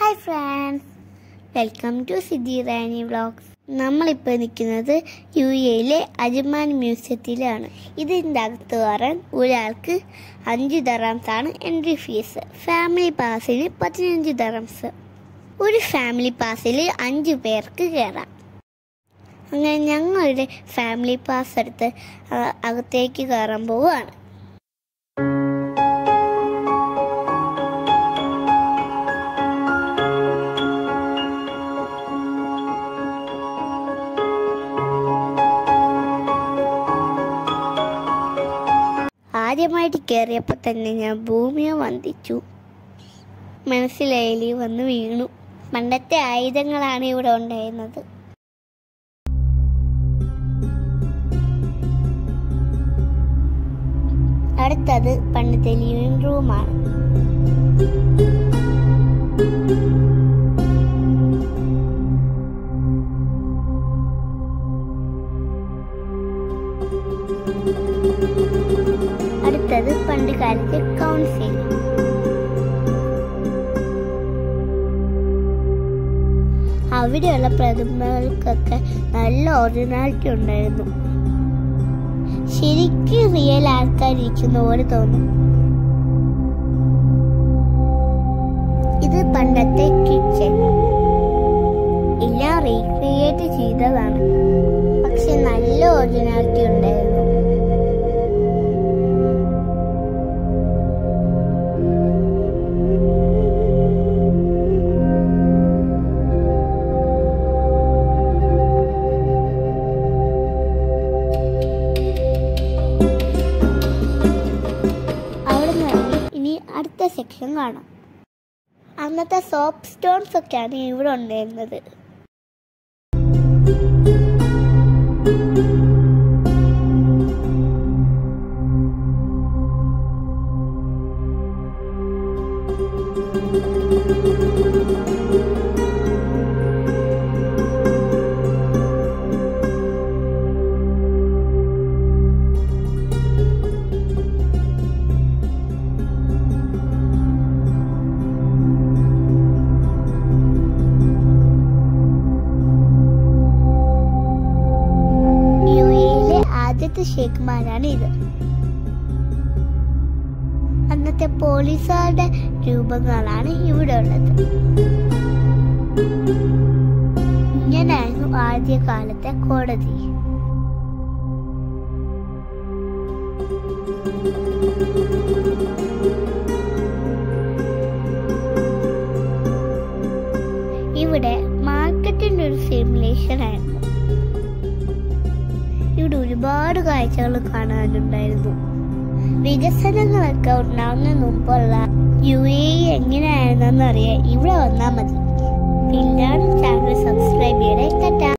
hi friends welcome to Siddhi Rani vlogs നമ്മളിപ്പോൾ നിൽക്കുന്നത് U എയിലെ അജ്മാൻ മ്യൂസിയത്തിലാണ് ഇതിൻ്റെ അകത്ത് കയറാൻ ഒരാൾക്ക് അഞ്ച് ദറംസ് ആണ് എൻട്രി ഫീസ് ഫാമിലി പാസിന് പതിനഞ്ച് ദറംസ് ഒരു ഫാമിലി പാസിൽ അഞ്ച് പേർക്ക് കയറാം അങ്ങനെ ഞങ്ങളുടെ ഫാമിലി പാസ് എടുത്ത് അ- അകത്തേക്ക് കയറാൻ പോവുകയാണ് ആദ്യമായിട്ട് കയറിയപ്പോൾ തന്നെ ഞാൻ ഭൂമിയെ വന്ദിച്ചു മനസ്സിലയിൽ വന്ന് വീണു പണ്ടത്തെ ആയുധങ്ങളാണ് ഇവിടെ ഉണ്ടായിരുന്നത് അടുത്തത് പണ്ടത്തെ ലിവിംഗ് റൂമാണ് അടുത്തത് പണ്ട് കാലത്തെ കൗൺസിൽ അവിടെയുള്ള പ്രതിമകൾക്കൊക്കെ നല്ല ഒറിജിനാലിറ്റി ഉണ്ടായിരുന്നു ശരിക്കും റിയൽ ആൾക്കാരിരിക്കുന്ന പോലെ തോന്നും ഇത് പണ്ടത്തെ കിച്ചൺ എല്ലാം റീക്രിയേറ്റ് ചെയ്തതാണ് പക്ഷെ നല്ല ഒറിജിനാലിറ്റി ഉണ്ടായിരുന്നു അവിടെ നിന്ന് ഇറങ്ങി ഇനി അടുത്ത സെക്ഷൻ കാണാം അന്നത്തെ സോപ്പ് സ്റ്റോൺസ് ഒക്കെയാണ് ഇവിടെ ഉണ്ടായിരുന്നത് യു എയിലെ ആദ്യത്തെ ഷേഖ്മാരാണ് ഇത് അന്നത്തെ പോലീസുകാരുടെ രൂപങ്ങളാണ് ഇവിടെ ഉള്ളത് ഇങ്ങനായിരുന്നു ആദ്യ കാലത്തെ കോടതി ഇവിടെ മാർക്കറ്റിന്റെ ഒരു സിമുലേഷൻ ആയിരുന്നു ഇവിടെ ഒരുപാട് കാഴ്ചകൾ കാണാനുണ്ടായിരുന്നു വികസനങ്ങളൊക്കെ ഉണ്ടാവുന്നതിന് മുമ്പുള്ള യു എ എങ്ങനെയായിരുന്നെന്ന് അറിയാൻ ഇവിടെ വന്നാൽ മതി പിന്നെ ചാനൽ സബ്സ്ക്രൈബ് ചെയ്യണേ